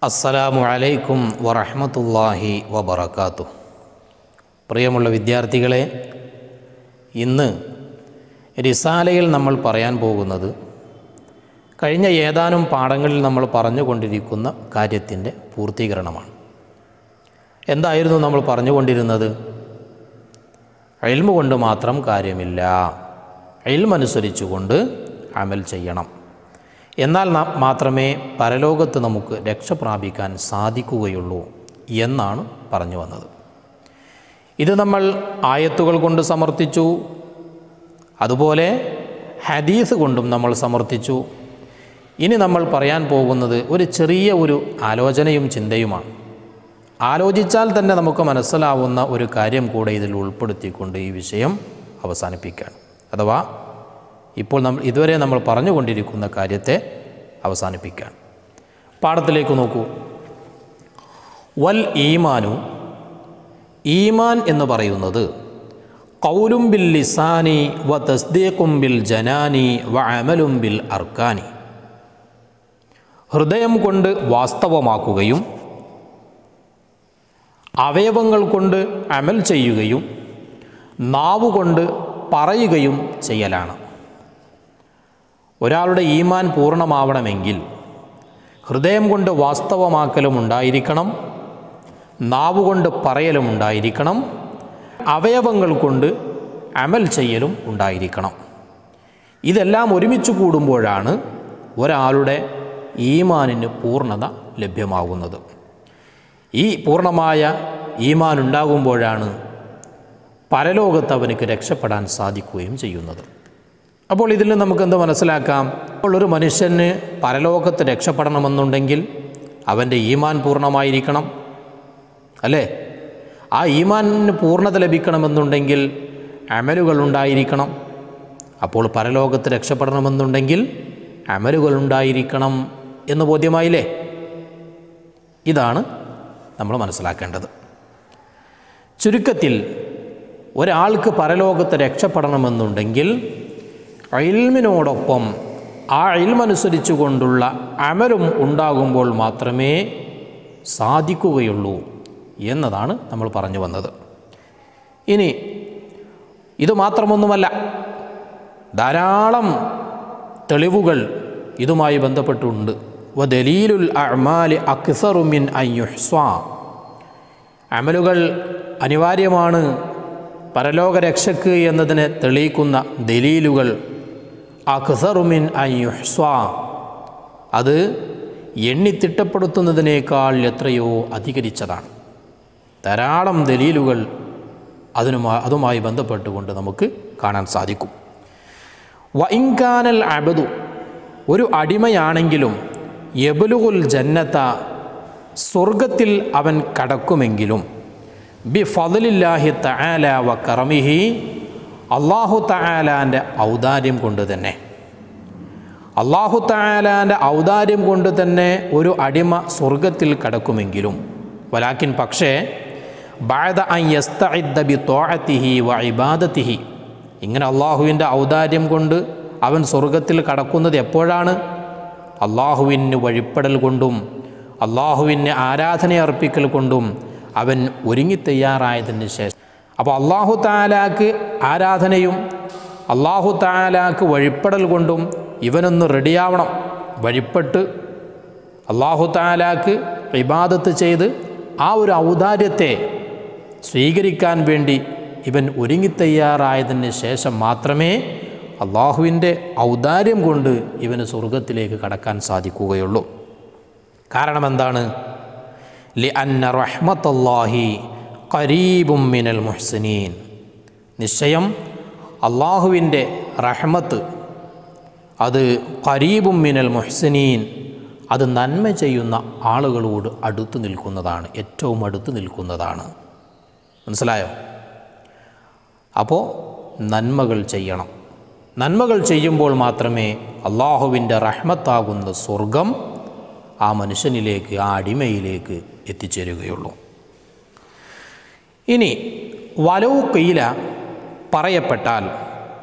അസ്സലാമു അലൈക്കും വറഹ്മത്തുള്ളാഹി വബറകാതുഹു പ്രിയമുള്ള വിദ്യാർത്ഥികളെ ഇന്ന് റിസാലയിൽ നമ്മൾ പറയാൻ പോകുന്നത് കഴിഞ്ഞ ഏതാനും പാഠങ്ങളിൽ നമ്മൾ പറഞ്ഞുകൊണ്ടിരിക്കുന്ന കാര്യത്തിൻ്റെ പൂർത്തീകരണമാണ് എന്തായിരുന്നു നമ്മൾ പറഞ്ഞുകൊണ്ടിരുന്നത് അയൽമ കൊണ്ട് മാത്രം കാര്യമില്ല അയൽമനുസരിച്ചുകൊണ്ട് അമൽ ചെയ്യണം എന്നാൽ നാം മാത്രമേ പരലോകത്ത് നമുക്ക് രക്ഷ പ്രാപിക്കാൻ സാധിക്കുകയുള്ളൂ എന്നാണ് പറഞ്ഞു വന്നത് ഇത് നമ്മൾ ആയത്തുകൾ കൊണ്ട് സമർത്ഥിച്ചു അതുപോലെ ഹദീസ് കൊണ്ടും നമ്മൾ സമർത്ഥിച്ചു ഇനി നമ്മൾ പറയാൻ പോകുന്നത് ഒരു ചെറിയ ഒരു ആലോചനയും ചിന്തയുമാണ് ആലോചിച്ചാൽ തന്നെ നമുക്ക് മനസ്സിലാവുന്ന ഒരു കാര്യം കൂടെ ഇതിൽ ഉൾപ്പെടുത്തിക്കൊണ്ട് ഈ വിഷയം അവസാനിപ്പിക്കാൻ അഥവാ ഇപ്പോൾ നമ്മൾ ഇതുവരെ നമ്മൾ പറഞ്ഞുകൊണ്ടിരിക്കുന്ന കാര്യത്തെ അവസാനിപ്പിക്കാൻ പാഠത്തിലേക്ക് നോക്കൂ വൽ ഈമാനു ഈമാൻ എന്ന് പറയുന്നത് കൗലും ബിൽ ലിസാനി വ തസ്ദീഖും ബിൽ ജനാനി വ അമലും ബിൽ അർക്കാനി ഹൃദയം കൊണ്ട് വാസ്തവമാക്കുകയും അവയവങ്ങൾ കൊണ്ട് അമൽ ചെയ്യുകയും നാവുകൊണ്ട് പറയുകയും ചെയ്യലാണ് ഒരാളുടെ ഈമാൻ പൂർണ്ണമാവണമെങ്കിൽ ഹൃദയം കൊണ്ട് വാസ്തവമാക്കലും ഉണ്ടായിരിക്കണം നാവുകൊണ്ട് പറയലും ഉണ്ടായിരിക്കണം അവയവങ്ങൾ കൊണ്ട് അമൽ ചെയ്യലും ഉണ്ടായിരിക്കണം ഇതെല്ലാം ഒരുമിച്ച് കൂടുമ്പോഴാണ് ഒരാളുടെ ഈമാനിന് പൂർണ്ണത ലഭ്യമാകുന്നത് ഈ പൂർണ്ണമായ ഈമാൻ ഉണ്ടാകുമ്പോഴാണ് പരലോകത്ത് അവനക്ക് രക്ഷപ്പെടാൻ സാധിക്കുകയും ചെയ്യുന്നത് അപ്പോൾ ഇതിൽ നിന്ന് നമുക്ക് എന്ത് മനസ്സിലാക്കാം അപ്പോൾ ഒരു മനുഷ്യന് പരലോകത്ത് രക്ഷപ്പെടണമെന്നുണ്ടെങ്കിൽ അവൻ്റെ ഈമാൻ പൂർണ്ണമായിരിക്കണം അല്ലേ ആ ഈമാനിന് പൂർണ്ണത ലഭിക്കണമെന്നുണ്ടെങ്കിൽ അമലുകൾ ഉണ്ടായിരിക്കണം അപ്പോൾ പരലോകത്ത് രക്ഷപ്പെടണമെന്നുണ്ടെങ്കിൽ അമലുകൾ ഉണ്ടായിരിക്കണം എന്ന് ബോധ്യമായില്ലേ ഇതാണ് നമ്മൾ മനസ്സിലാക്കേണ്ടത് ചുരുക്കത്തിൽ ഒരാൾക്ക് പരലോകത്ത് രക്ഷപ്പെടണമെന്നുണ്ടെങ്കിൽ അയിൽമിനോടൊപ്പം ആ അയിൽമനുസരിച്ചു കൊണ്ടുള്ള അമലും ഉണ്ടാകുമ്പോൾ മാത്രമേ സാധിക്കുകയുള്ളൂ എന്നതാണ് നമ്മൾ പറഞ്ഞു വന്നത് ഇനി ഇത് മാത്രമൊന്നുമല്ല ധാരാളം തെളിവുകൾ ഇതുമായി ബന്ധപ്പെട്ടുണ്ട് വ ദലീലുൽ അമാലി അക്സറുമിൻ അയ്യുഹ്സ്വാ അമലുകൾ അനിവാര്യമാണ് പരലോക രക്ഷക്ക് എന്നതിനെ തെളിയിക്കുന്ന ദലീലുകൾ അക്സറുമിൻ അയ്യുഹ്സ്വാ അത് എണ്ണിത്തിട്ടപ്പെടുത്തുന്നതിനേക്കാൾ എത്രയോ അധികരിച്ചതാണ് ധാരാളം ദലീലുകൾ അതിനുമായി അതുമായി ബന്ധപ്പെട്ടുകൊണ്ട് നമുക്ക് കാണാൻ സാധിക്കും വൈങ്കാനൽ അബദു ഒരു അടിമയാണെങ്കിലും യബുലുകുൽ ജന്നത്ത സ്വർഗത്തിൽ അവൻ കടക്കുമെങ്കിലും ബി ഫതലില്ലാഹി തആല വ കറമിഹി അള്ളാഹു തആലാൻ്റെ ഔദാര്യം കൊണ്ട് തന്നെ അള്ളാഹു തആലാൻ്റെ ഔദാര്യം കൊണ്ട് തന്നെ ഒരു അടിമ സ്വർഗത്തിൽ കടക്കുമെങ്കിലും വലാക്കിൻ പക്ഷേ ബാദ അൻ യസ്തഇദ്ദ ബി തോഅത്തിഹി വ ഇബാദത്തിഹി ഇങ്ങനെ അള്ളാഹുവിൻ്റെ ഔദാര്യം കൊണ്ട് അവൻ സ്വർഗത്തിൽ കടക്കുന്നത് എപ്പോഴാണ് അള്ളാഹുവിന് വഴിപ്പെടൽ കൊണ്ടും അള്ളാഹുവിന് ആരാധന അർപ്പിക്കൽ കൊണ്ടും അവൻ ഒരുങ്ങി തയ്യാറായതിന് ശേഷം അപ്പോൾ അള്ളാഹു താലാക്ക് ആരാധനയും അള്ളാഹു താലാക്ക് വഴിപ്പെടൽ കൊണ്ടും ഇവനൊന്ന് റെഡിയാവണം വഴിപ്പെട്ട് അള്ളാഹു താലാക്ക് ഇബാദത്ത് ചെയ്ത് ആ ഒരു ഔദാര്യത്തെ സ്വീകരിക്കാൻ വേണ്ടി ഇവൻ ഒരുങ്ങിത്തയ്യാറായതിന് ശേഷം മാത്രമേ അള്ളാഹുവിൻ്റെ ഔദാര്യം കൊണ്ട് ഇവന് സ്വർഗത്തിലേക്ക് കടക്കാൻ സാധിക്കുകയുള്ളൂ കാരണം എന്താണ് ലി അന്ന റഹ്മത്തല്ലാഹി കരീബും മിനൽ മുഹ്സിനീൻ നിശ്ചയം അള്ളാഹുവിൻ്റെ റഹ്മത്ത് അത് കരീബും മിനൽ മുഹ്സിനീൻ അത് നന്മ ചെയ്യുന്ന ആളുകളോട് അടുത്ത് നിൽക്കുന്നതാണ് ഏറ്റവും അടുത്ത് നിൽക്കുന്നതാണ് മനസ്സിലായോ അപ്പോൾ നന്മകൾ ചെയ്യണം നന്മകൾ ചെയ്യുമ്പോൾ മാത്രമേ അള്ളാഹുവിൻ്റെ റഹ്മത്താകുന്ന സ്വർഗം ആ മനുഷ്യനിലേക്ക് ആ അടിമയിലേക്ക് എത്തിച്ചേരുകയുള്ളൂ ഇനി വലവ് കീല പറയപ്പെട്ടാൽ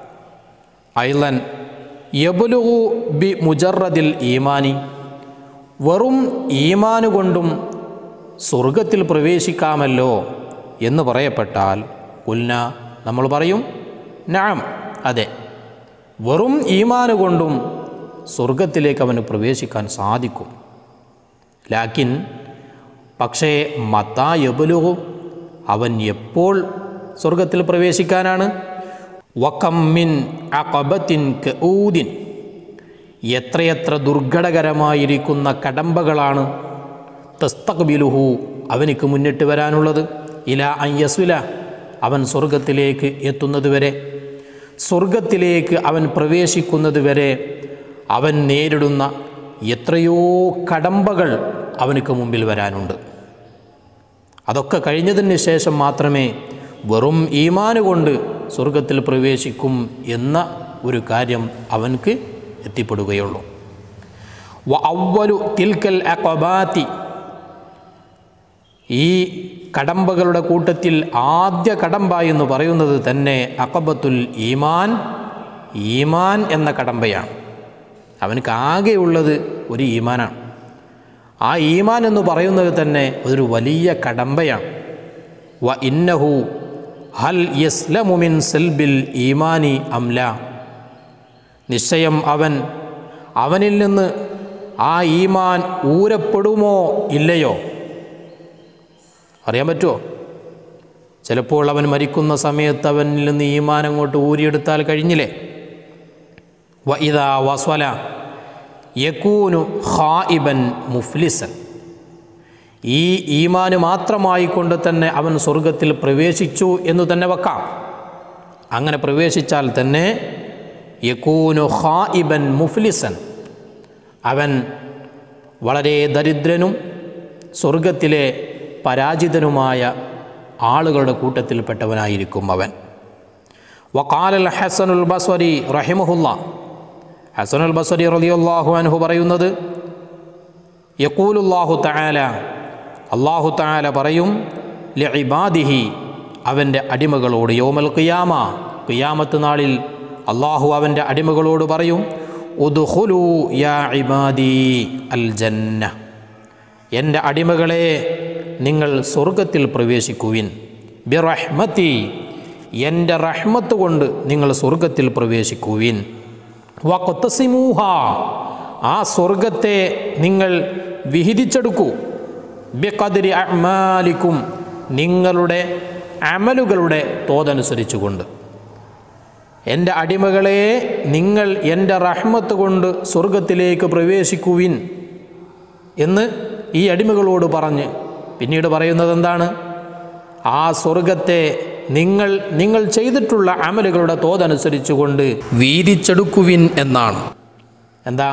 ഐലൻ യബുലുഹു ബി മുജറദിൽ ഈമാനി വെറും ഈമാന് കൊണ്ടും സ്വർഗത്തിൽ പ്രവേശിക്കാമല്ലോ എന്ന് പറയപ്പെട്ടാൽ ഉൽന നമ്മൾ പറയും നാം അതെ വെറും ഈമാന് കൊണ്ടും സ്വർഗത്തിലേക്ക് അവന് പ്രവേശിക്കാൻ സാധിക്കും ലാക്കിൻ പക്ഷേ മത്തായബുലുഹു അവൻ എപ്പോൾ സ്വർഗത്തിൽ പ്രവേശിക്കാനാണ് വക്കമ്മിൻ അകബത്തിൻ കഊദിൻ എത്രയെത്ര ദുർഘടകരമായിരിക്കുന്ന കടമ്പകളാണ് തസ്തഖ്ബിലുഹു അവനിക്ക് മുന്നിട്ട് വരാനുള്ളത് ഇല അയ്യസുല അവൻ സ്വർഗത്തിലേക്ക് എത്തുന്നതുവരെ സ്വർഗത്തിലേക്ക് അവൻ പ്രവേശിക്കുന്നത് വരെ അവൻ നേരിടുന്ന എത്രയോ കടമ്പകൾ അവനക്ക് മുമ്പിൽ വരാനുണ്ട് അതൊക്കെ കഴിഞ്ഞതിന് ശേഷം മാത്രമേ വെറും ഈമാന് കൊണ്ട് സ്വർഗത്തിൽ പ്രവേശിക്കും എന്ന ഒരു കാര്യം അവൻക്ക് എത്തിപ്പെടുകയുള്ളൂ വ അവലു തിൽക്കൽ അഖബാത്തി ഈ കടമ്പകളുടെ കൂട്ടത്തിൽ ആദ്യ കടമ്പ എന്ന് പറയുന്നത് തന്നെ അക്കബത്തുൽ ഈമാൻ ഈമാൻ എന്ന കടമ്പയാണ് അവനക്ക് ആകെയുള്ളത് ഒരു ഈമാനാണ് ആ ഈമാൻ എന്ന് പറയുന്നത് തന്നെ ഒരു വലിയ കടമ്പയാണ് വ ഇന്നഹു ഹൽ യസ്ലമുമിൻ സെൽബിൽ ഈമാനി അംല നിശ്ചയം അവൻ അവനിൽ നിന്ന് ആ ഈമാൻ ഊരപ്പെടുമോ ഇല്ലയോ അറിയാൻ പറ്റുമോ ചിലപ്പോൾ അവൻ മരിക്കുന്ന സമയത്ത് അവനിൽ നിന്ന് ഈമാൻ അങ്ങോട്ട് ഊരിയെടുത്താൽ കഴിഞ്ഞില്ലേ വ ഇതാ വസ്വല യക്കൂനു ഹായിബൻ മുഫ്ലിസൻ ഈ ഈമാന് മാത്രമായിക്കൊണ്ട് തന്നെ അവൻ സ്വർഗത്തിൽ പ്രവേശിച്ചു എന്ന് തന്നെ വെക്കാം അങ്ങനെ പ്രവേശിച്ചാൽ തന്നെ യക്കൂനു ഹായിബൻ മുഫ്ലിസൻ അവൻ വളരെ ദരിദ്രനും സ്വർഗത്തിലെ പരാജിതനുമായ ആളുകളുടെ കൂട്ടത്തിൽപ്പെട്ടവനായിരിക്കും അവൻ വക്കാലൽ ഹസനുൽ ബസ്വരി റഹിമഹുല്ല ഹസനുൽ ബസ്വരി റളിയല്ലാഹു അൻഹു പറയുന്നത് യക്കൂലുല്ലാഹു തആല അള്ളാഹു തആല പറയും ലിഇബാദിഹി അവൻ്റെ അടിമകളോട് യോമൽ ഖിയാമ ഖിയാമത്ത് നാളിൽ അള്ളാഹു അവൻ്റെ അടിമകളോട് പറയും ഉദ്ഖുലു യാ ഇബാദി അൽ ജന്ന എൻ്റെ അടിമകളെ നിങ്ങൾ സ്വർഗത്തിൽ പ്രവേശിക്കുവിൻ ബിറഹ്മത്തി എൻ്റെ റഹ്മത്ത് കൊണ്ട് നിങ്ങൾ സ്വർഗത്തിൽ പ്രവേശിക്കുവിൻ വക്കൊത്തസിമൂഹ ആ സ്വർഗത്തെ നിങ്ങൾ വിഹിതിച്ചെടുക്കൂ ബിഖദ്രി അമാലിക്കും നിങ്ങളുടെ അമലുകളുടെ തോതനുസരിച്ചുകൊണ്ട് എൻ്റെ അടിമകളെ നിങ്ങൾ എൻ്റെ റഹ്മത്ത് കൊണ്ട് സ്വർഗത്തിലേക്ക് പ്രവേശിക്കുവിൻ എന്ന് ഈ അടിമകളോട് പറഞ്ഞ് പിന്നീട് പറയുന്നത് എന്താണ് ആ സ്വർഗത്തെ നിങ്ങൾ നിങ്ങൾ ചെയ്തിട്ടുള്ള അമലുകളുടെ തോതനുസരിച്ചുകൊണ്ട് വീതിച്ചെടുക്കുവിൻ എന്നാണ് എന്താ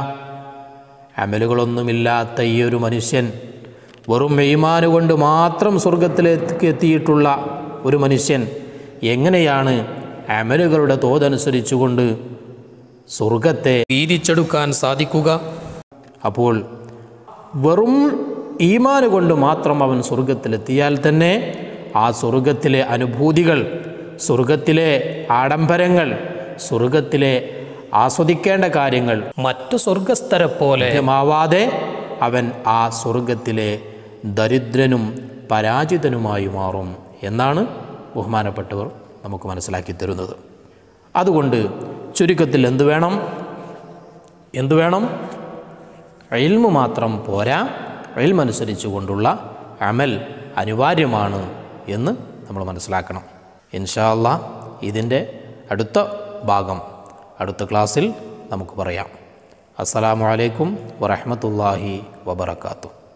അമലുകളൊന്നുമില്ലാത്ത ഈ ഒരു മനുഷ്യൻ വെറും മെയ്മാന് കൊണ്ട് മാത്രം സ്വർഗത്തിലേക്ക് എത്തിയിട്ടുള്ള ഒരു മനുഷ്യൻ എങ്ങനെയാണ് അമലുകളുടെ തോതനുസരിച്ചുകൊണ്ട് സ്വർഗത്തെ വീതിച്ചെടുക്കാൻ സാധിക്കുക അപ്പോൾ വെറും ഈമാന് കൊണ്ട് മാത്രം അവൻ സ്വർഗത്തിലെത്തിയാൽ തന്നെ ആ സ്വർഗത്തിലെ അനുഭൂതികൾ സ്വർഗത്തിലെ ആഡംബരങ്ങൾ സ്വർഗത്തിലെ ആസ്വദിക്കേണ്ട കാര്യങ്ങൾ മറ്റു സ്വർഗസ്ഥരെ പോലെ മാവാതെ അവൻ ആ സ്വർഗത്തിലെ ദരിദ്രനും പരാജിതനുമായി മാറും എന്നാണ് ബഹുമാനപ്പെട്ടവർ നമുക്ക് മനസ്സിലാക്കി തരുന്നത് അതുകൊണ്ട് ചുരുക്കത്തിൽ എന്തു വേണം എന്തു വേണം ഇൽമു മാത്രം പോരാ ഇൽമനുസരിച്ച് കൊണ്ടുള്ള അമൽ അനിവാര്യമാണ് എന്ന് നമ്മൾ മനസ്സിലാക്കണം ഇൻഷാ അല്ലാ ഇതിൻ്റെ അടുത്ത ഭാഗം അടുത്ത ക്ലാസ്സിൽ നമുക്ക് പറയാം അസ്സലാമു അലൈക്കും വറഹ്മത്തുള്ളാഹി വബറകാതുഹു